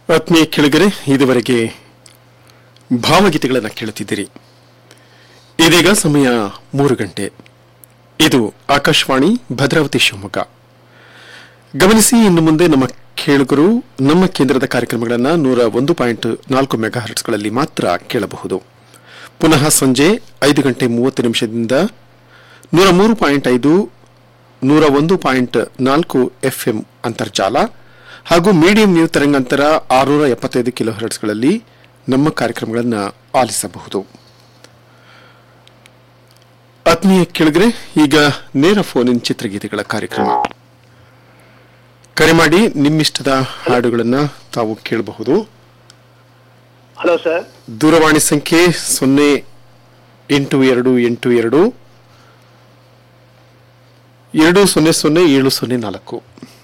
ಆತ್ಮೀಯ ಕೆಳಗರೆ ಇದುವರೆಗೆ ಭಾವಗೀತೆಗಳನ್ನು ಕೇಳುತ್ತಿದ್ದೀರಿ ಇದೀಗ ಸಮಯ ಮೂರು ಗಂಟೆ ಇದು ಆಕಾಶವಾಣಿ ಭದ್ರಾವತಿ ಶಿವಮೊಗ್ಗ ಗಮನಿಸಿ ಇನ್ನು ಮುಂದೆ ನಮ್ಮ ಕೇಳುಗರು ನಮ್ಮ ಕೇಂದ್ರದ ಕಾರ್ಯಕ್ರಮಗಳನ್ನು ನೂರ ಒಂದು ಪಾಯಿಂಟ್ ನಾಲ್ಕು ಮೆಗಾ ಹರ್ಟ್ಸ್ಗಳಲ್ಲಿ ಮಾತ್ರ ಕೇಳಬಹುದು ಪುನಃ ಸಂಜೆ ಐದು ಗಂಟೆ ಮೂವತ್ತು ನಿಮಿಷದಿಂದ ನೂರ ಮೂರು ಪಾಯಿಂಟ್ ಐದು ನೂರ ಒಂದು ಪಾಯಿಂಟ್ ನಾಲ್ಕು ಎಫ್ಎಂ ಅಂತರ್ಜಾಲ ಹಾಗೂ ಮೀಡಿಯಂ ವೇವ್ ತರಂಗಾಂತರ ಆರುನೂರ ಎಪ್ಪತ್ತೈದು ಕಿಲೋ ಹರ್ಟ್ಸ್ಗಳಲ್ಲಿ ನಮ್ಮ ಕಾರ್ಯಕ್ರಮಗಳನ್ನು ಆಲಿಸಬಹುದು ಆತ್ಮೀಯ ಕೆಳಗರೆ ಈಗ ನೇರ ಫೋನ್ ಇನ್ ಚಿತ್ರಗೀತೆಗಳ ಕಾರ್ಯಕ್ರಮ ಕರೆ ಮಾಡಿ ನಿಮ್ಮಿಷ್ಟದ ಹಾಡುಗಳನ್ನು ತಾವು ಕೇಳಬಹುದು ಹಲೋ ಸರ್ ದೂರವಾಣಿ ಸಂಖ್ಯೆ ಸೊನ್ನೆ ಎಂಟು ಎರಡು ಎಂಟು ಎರಡು ಎರಡು ಸೊನ್ನೆ ಸೊನ್ನೆ ಏಳು ಸೊನ್ನೆ ನಾಲ್ಕು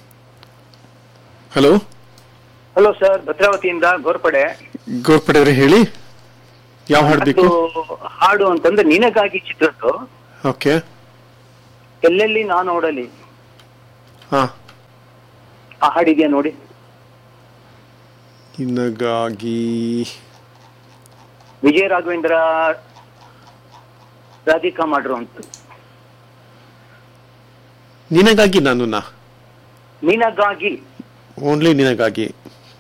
ಹಲೋ ಹಲೋ ಸರ್ ಭದ್ರಾವತಿಯಿಂದ ಗೋರ್ಪಡೆ ಗೋರ್ಪಡೆಯವರೇ ಹೇಳಿ ಯಾವ ಹಾಡು ಬೇಕು ಅದು ಹಾಡು ಅಂತಂದ್ರೆ ನಿನಗಾಗಿ ಚಿತ್ರದ್ದು ಓಕೆ ಎಲ್ಲೆಲ್ಲಿ ನಾ ನೋಡಲಿ ಹಾ ಆ ಹಾಡಿದ್ಯಾ ನೋಡಿ ನಿನಗಾಗಿ ವಿಜಯ ರಾಘವೇಂದ್ರ ರಾಧಿಕಾ ಮಾಡ್ರು ಅಂತ ನಿನಗಾಗಿ ನಾನು ನಾ ನಿನಗಾಗಿ ಓನ್ಲಿ ನಿನಗಾಗಿ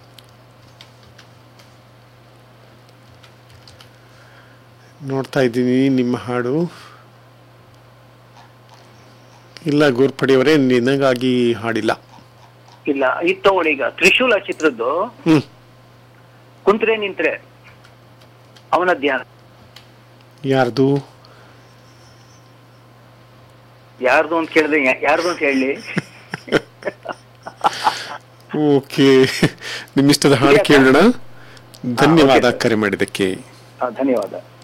ನೋಡ್ತಾ ಇದ್ದೀನಿ ನಿಮ್ಮ ಹಾಡು ಇಲ್ಲ ಗೋರ್ಪಡೆಯವರೇ ನಿನಗಾಗಿ ಹಾಡಿಲ್ಲ ಇಲ್ಲ ಇದು ತಗೊಳ್ಳಿ ಈಗ ತ್ರಿಶೂಲ ಚಿತ್ರದ್ದು ಹ್ಮ್ ಕುಂತ್ರೆ ನಿಂತ್ರೆ ಅವನ ಧ್ಯಾನ ಯಾರ್ದು ಯಾರ್ದು ಅಂತ ಕೇಳಿದ್ರೆ ಯಾ- ಯಾರ್ದು ಅಂತ ಹೇಳಿ ಓಕೆ ನಿಮ್ಮಿಷ್ಟದ ಹಾಡು ಕೇಳೋಣ ಧನ್ಯವಾದ ಕರೆ ಮಾಡಿದ್ದಕ್ಕೆ ಧನ್ಯವಾದ